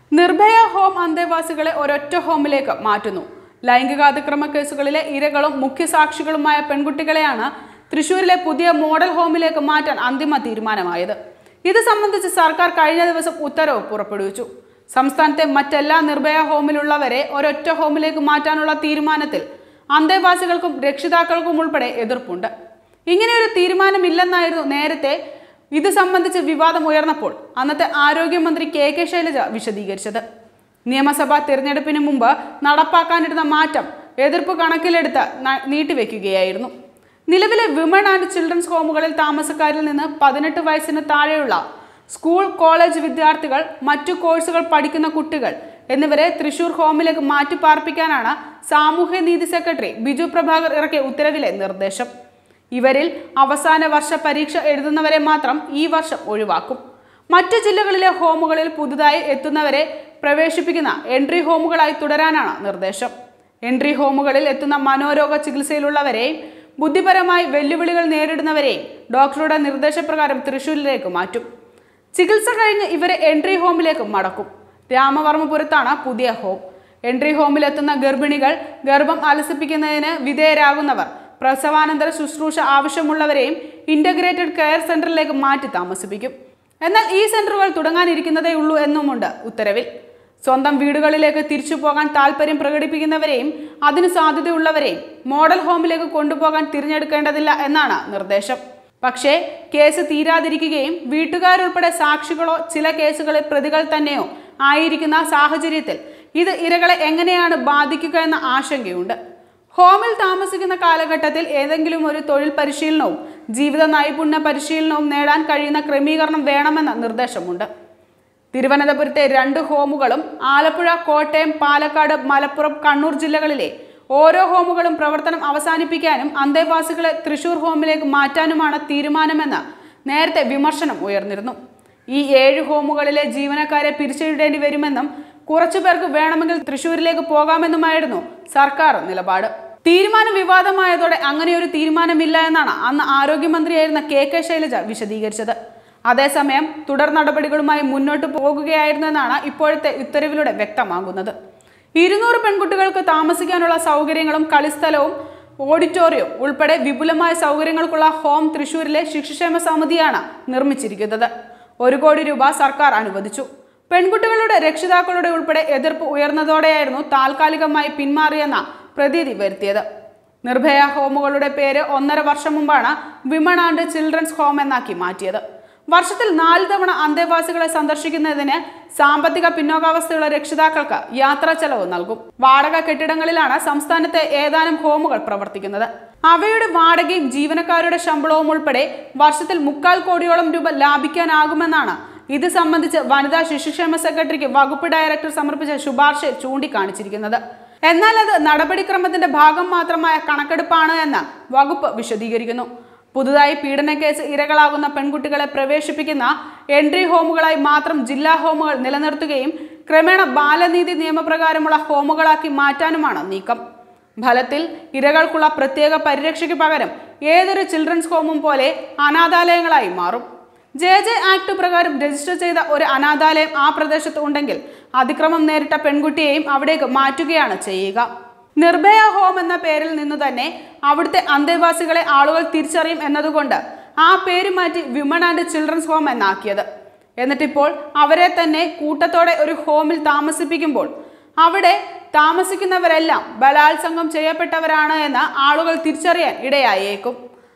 Nirbhaya home അന്തേവാസികളെ ഒരൊറ്റ ഹോമിലേക്ക് മാറ്റുന്നു ലൈംഗികാതിക്രമ കേസുകളിലെ ഇരകളും മുഖ്യസാക്ഷികളുമായ പെൺകുട്ടികളെയാണ് തൃശൂരിലെ പുതിയ മോഡൽ ഹോമിലേക്ക് മാറ്റാൻ അന്തിമ തീരുമാനമായത് ഇത് സംബന്ധിച്ച് സർക്കാർ കഴിഞ്ഞ ദിവസം ഉത്തരവ് പുറപ്പെടുവിച്ചു സംസ്ഥാനത്തെ മറ്റെല്ലാ നിർഭയ ഹോമിലുള്ളവരെ ഒരൊറ്റ ഹോമിലേക്ക് മാറ്റാനുള്ള തീരുമാനത്തിൽ അന്തേവാസികൾക്കും രക്ഷിതാക്കൾക്കും ഉൾപ്പെടെ എതിർപ്പുണ്ട് ഇങ്ങനെയൊരു തീരുമാനമില്ലെന്നായിരുന്നു നേരത്തെ ഇത് സംബന്ധിച്ച് വിവാദം ഉയർന്നപ്പോൾ അന്നത്തെ ആരോഗ്യമന്ത്രി കെ കെ ശൈലജ വിശദീകരിച്ചത് നിയമസഭാ തിരഞ്ഞെടുപ്പിന് മുമ്പ് നടപ്പാക്കാനിരുന്ന മാറ്റം എതിർപ്പ് കണക്കിലെടുത്ത് ന- നീട്ടിവെക്കുകയായിരുന്നു നിലവിലെ വിമൺ ആൻഡ് ചിൽഡ്രൻസ് ഹോമുകളിൽ താമസക്കാരിൽ നിന്ന് പതിനെട്ട് വയസ്സിന് താഴെയുള്ള സ്കൂൾ കോളേജ് വിദ്യാർത്ഥികൾ മറ്റു കോഴ്സുകൾ പഠിക്കുന്ന കുട്ടികൾ എന്നിവരെ തൃശൂർ ഹോമിലേക്ക് മാറ്റിപ്പാർപ്പിക്കാനാണ് സാമൂഹ്യനീതി സെക്രട്ടറി ബിജു പ്രഭാകർ ഇറക്കിയ ഉത്തരവിലെ നിർദ്ദേശം ഇവരിൽ അവസാന വർഷ പരീക്ഷ എഴുതുന്നവരെ മാത്രം ഈ വർഷം ഒഴിവാക്കും മറ്റു ജില്ലകളിലെ ഹോമുകളിൽ പുതുതായി എത്തുന്നവരെ പ്രവേശിപ്പിക്കുന്ന എൻട്രി ഹോമുകളായി തുടരാനാണ് നിർദ്ദേശം എൻട്രി ഹോമുകളിൽ എത്തുന്ന മനോരോഗ ചികിത്സയിലുള്ളവരെയും ബുദ്ധിപരമായി വെല്ലുവിളികൾ നേരിടുന്നവരെയും ഡോക്ടറുടെ നിർദ്ദേശപ്രകാരം തൃശൂരിലേക്ക് മാറ്റും ചികിത്സ കഴിഞ്ഞ് ഇവരെ എൻട്രി ഹോമിലേക്ക് മടക്കും രാമവർമ്മപുരത്താണ് പുതിയ ഹോം എൻട്രി ഹോമിലെത്തുന്ന ഗർഭിണികൾ ഗർഭം അലസിപ്പിക്കുന്നതിന് വിധേയരാകുന്നവർ പ്രസവാനന്തര ശുശ്രൂഷ ആവശ്യമുള്ളവരെയും ഇന്റഗ്രേറ്റഡ് കെയർ സെന്ററിലേക്ക് മാറ്റി താമസിപ്പിക്കും എന്നാൽ ഈ സെന്ററുകൾ തുടങ്ങാനിരിക്കുന്നതേ ഉള്ളൂ എന്നുമുണ്ട് ഉത്തരവിൽ സ്വന്തം വീടുകളിലേക്ക് തിരിച്ചു പോകാൻ താല്പര്യം പ്രകടിപ്പിക്കുന്നവരെയും അതിന് സാധ്യതയുള്ളവരെയും മോഡൽ ഹോമിലേക്ക് കൊണ്ടുപോകാൻ തിരഞ്ഞെടുക്കേണ്ടതില്ല എന്നാണ് നിർദ്ദേശം പക്ഷേ കേസ് തീരാതിരിക്കുകയും വീട്ടുകാരുൾപ്പെടെ സാക്ഷികളോ ചില കേസുകളിൽ പ്രതികൾ തന്നെയോ ആയിരിക്കുന്ന സാഹചര്യത്തിൽ ഇത് ഇരകളെ എങ്ങനെയാണ് ബാധിക്കുക എന്ന ആശങ്കയുണ്ട് ഹോമിൽ താമസിക്കുന്ന കാലഘട്ടത്തിൽ ഏതെങ്കിലും ഒരു തൊഴിൽ പരിശീലനവും ജീവിത നൈപുണ്യ പരിശീലനവും നേടാൻ കഴിയുന്ന ക്രമീകരണം വേണമെന്ന നിർദ്ദേശമുണ്ട് തിരുവനന്തപുരത്തെ രണ്ട് ഹോമുകളും ആലപ്പുഴ കോട്ടയം പാലക്കാട് മലപ്പുറം കണ്ണൂർ ജില്ലകളിലെ ഓരോ ഹോമുകളും പ്രവർത്തനം അവസാനിപ്പിക്കാനും അന്തേവാസികളെ തൃശൂർ ഹോമിലേക്ക് മാറ്റാനുമാണ് തീരുമാനമെന്ന് നേരത്തെ വിമർശനം ഉയർന്നിരുന്നു ഈ ഏഴ് ഹോമുകളിലെ ജീവനക്കാരെ പിരിച്ചുവിടേണ്ടി വരുമെന്നും കുറച്ചു പേർക്ക് വേണമെങ്കിൽ തൃശൂരിലേക്ക് പോകാമെന്നുമായിരുന്നു സർക്കാർ നിലപാട് തീരുമാനം വിവാദമായതോടെ അങ്ങനെയൊരു തീരുമാനമില്ല എന്നാണ് അന്ന് ആരോഗ്യമന്ത്രിയായിരുന്ന കെ കെ ശൈലജ വിശദീകരിച്ചത് അതേസമയം തുടർ നടപടികളുമായി മുന്നോട്ട് പോകുകയായിരുന്നു എന്നാണ് ഇപ്പോഴത്തെ ഉത്തരവിലൂടെ വ്യക്തമാകുന്നത് ഇരുന്നൂറ് പെൺകുട്ടികൾക്ക് താമസിക്കാനുള്ള സൗകര്യങ്ങളും കളിസ്ഥലവും ഓഡിറ്റോറിയവും ഉൾപ്പെടെ വിപുലമായ സൗകര്യങ്ങൾക്കുള്ള ഹോം തൃശൂരിലെ ശിശുക്ഷേമ സമിതിയാണ് നിർമ്മിച്ചിരിക്കുന്നത് ഒരു കോടി രൂപ സർക്കാർ അനുവദിച്ചു പെൺകുട്ടികളുടെ രക്ഷിതാക്കളുടെ ഉൾപ്പെടെ എതിർപ്പ് ഉയർന്നതോടെയായിരുന്നു താൽക്കാലികമായി പിന്മാറിയെന്ന പ്രതീതി വരുത്തിയത് നിർഭയ ഹോമുകളുടെ പേര് ഒന്നര വർഷം മുമ്പാണ് വിമൺ ആൻഡ് ചിൽഡ്രൻസ് ഹോം എന്നാക്കി മാറ്റിയത് വർഷത്തിൽ നാല് തവണ അന്തേവാസികളെ സന്ദർശിക്കുന്നതിന് സാമ്പത്തിക പിന്നോക്കാവസ്ഥയുള്ള രക്ഷിതാക്കൾക്ക് യാത്രാ ചെലവ് നൽകും വാടക കെട്ടിടങ്ങളിലാണ് സംസ്ഥാനത്തെ ഏതാനും ഹോമുകൾ പ്രവർത്തിക്കുന്നത് അവയുടെ വാടകയും ജീവനക്കാരുടെ ശമ്പളവും ഉൾപ്പെടെ വർഷത്തിൽ മുക്കാൽ കോടിയോളം രൂപ ലാഭിക്കാനാകുമെന്നാണ് ഇത് സംബന്ധിച്ച് വനിതാ ശിശുക്ഷേമ സെക്രട്ടറിക്ക് വകുപ്പ് ഡയറക്ടർ സമർപ്പിച്ച ശുപാർശയിൽ ചൂണ്ടിക്കാണിച്ചിരിക്കുന്നത് എന്നാൽ അത് നടപടിക്രമത്തിന്റെ ഭാഗം മാത്രമായ കണക്കെടുപ്പാണ് എന്ന് വകുപ്പ് വിശദീകരിക്കുന്നു പുതുതായി പീഡനക്കേസ് ഇരകളാകുന്ന പെൺകുട്ടികളെ പ്രവേശിപ്പിക്കുന്ന എൻട്രി ഹോമുകളായി മാത്രം ജില്ലാ ഹോമുകൾ നിലനിർത്തുകയും ക്രമേണ ബാലനീതി നിയമപ്രകാരമുള്ള ഹോമുകളാക്കി മാറ്റാനുമാണ് നീക്കം ഫലത്തിൽ ഇരകൾക്കുള്ള പ്രത്യേക പരിരക്ഷയ്ക്ക് പകരം ഏതൊരു ചിൽഡ്രൻസ് ഹോമും പോലെ അനാഥാലയങ്ങളായി മാറും ജെ ജെ ആക്ട് പ്രകാരം രജിസ്റ്റർ ചെയ്ത ഒരു അനാഥാലയം ആ പ്രദേശത്ത് ഉണ്ടെങ്കിൽ അതിക്രമം നേരിട്ട പെൺകുട്ടിയെയും അവിടേക്ക് മാറ്റുകയാണ് ചെയ്യുക നിർഭയ ഹോം എന്ന പേരിൽ നിന്നു തന്നെ അവിടുത്തെ അന്തേവാസികളെ ആളുകൾ തിരിച്ചറിയും എന്നതുകൊണ്ട് ആ പേര് മാറ്റി വിമൺ ആൻഡ് ചിൽഡ്രൻസ് ഹോം എന്നാക്കിയത് എന്നിട്ടിപ്പോൾ അവരെ തന്നെ കൂട്ടത്തോടെ ഒരു ഹോമിൽ താമസിപ്പിക്കുമ്പോൾ അവിടെ താമസിക്കുന്നവരെല്ലാം ബലാത്സംഗം ചെയ്യപ്പെട്ടവരാണ് എന്ന് ആളുകൾ തിരിച്ചറിയാൻ ഇടയായേക്കും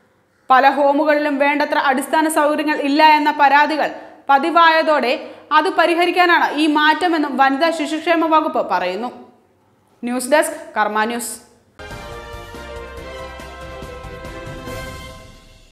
പല ഹോമുകളിലും വേണ്ടത്ര അടിസ്ഥാന സൗകര്യങ്ങൾ ഇല്ല എന്ന പരാതികൾ പതിവായതോടെ അത് പരിഹരിക്കാനാണ് ഈ മാറ്റമെന്നും വനിതാ ശിശുക്ഷേമ വകുപ്പ് പറയുന്നു ന്യൂസ് ഡെസ്ക് കർമ്മ ന്യൂസ്